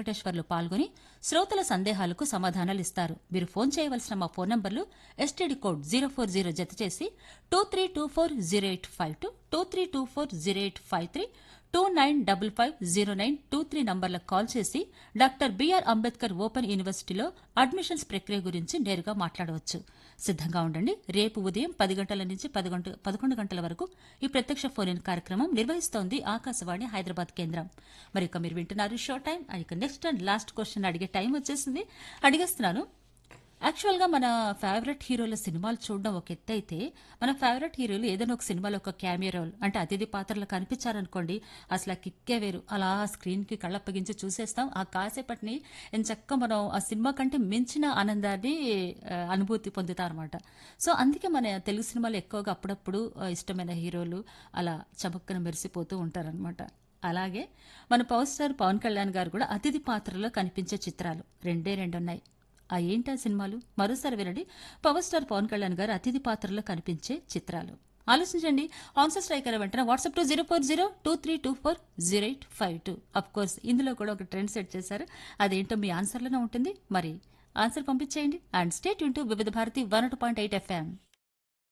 వెంకటేశ్వర్లు పాల్గొని శ్రోతల సందేహాలకు సమాధానాలు ఇస్తారు మీరు ఫోన్ చేయవలసిన మా ఫోన్ నంబర్లు STD code zero four zero జత చేసి two three two four zero eight five two two three two four zero eight five three two nine double five zero nine two three నంబర్లకు call చేసి doctor BR Ambedkar open యూనివర్సిటీలో admissions ప్రక్రియ గురించి నేరుగా మాట్లాడవచ్చు సిద్ధంగా ఉండండి రేపు ఉదయం పది గంటల నుంచి పది గంట పదకొండు గంటల వరకు ఈ ప్రత్యక్ష ఫోన్ ఇన్ కార్యక్రమం నిర్వహిస్తోంది ఆకాశవాణి హైదరాబాద్ కేంద్రం మరి ఇక మీరు వింటున్నారు షో టైం ఇక నెక్స్ట్ అండ్ లాస్ట్ క్వశ్చన్ అడిగే టైం వచ్చేసింది అడిగేస్తున్నాను యాక్చువల్గా మన ఫేవరెట్ హీరోల సినిమాలు చూడడం ఒక ఎత్తు అయితే మన ఫేవరెట్ హీరోలు ఏదైనా ఒక సినిమాలో ఒక క్యామియో రోల్ అంటే అతిథి పాత్రలు కనిపించారనుకోండి అసలు ఆ కిక్కే వేరు అలా స్క్రీన్కి కళ్ళప్పగించి చూసేస్తాం ఆ కాసేపటిని ఎంచక్క మనం ఆ సినిమా కంటే మించిన ఆనందాన్ని ఆ, అనుభూతి పొందుతారన్నమాట సో అందుకే మన తెలుగు సినిమాలు ఎక్కువగా అప్పుడప్పుడు ఆ, ఇష్టమైన హీరోలు అలా చమక్కన మెరిసిపోతూ ఉంటారనమాట అలాగే మన పవర్ స్టార్ పవన్ కళ్యాణ్ గారు కూడా అతిథి పాత్రలో కనిపించే చిత్రాలు రెండే రెండున్నాయి ఆ ఏంటా సినిమాలు మరోసారి వినండి పవర్ స్టార్ పవన్ కళ్యాణ్ గారు అతిథి పాత్రలో కనిపించే చిత్రాలు ఆలోచించండి ఆన్సర్ స్ట్రైక్ అయిన వెంటనే WhatsApp to zero four zero two three two four zero eight five two of course ఇందులో కూడా ఒక ట్రెండ్ సెట్ చేశారు అదేంటో మీ ఆన్సర్లోనే ఉంటుంది మరి ఆన్సర్ పంపించేయండి అండ్ స్టేట్ యూన్ to Vividh Bharati one point eight FM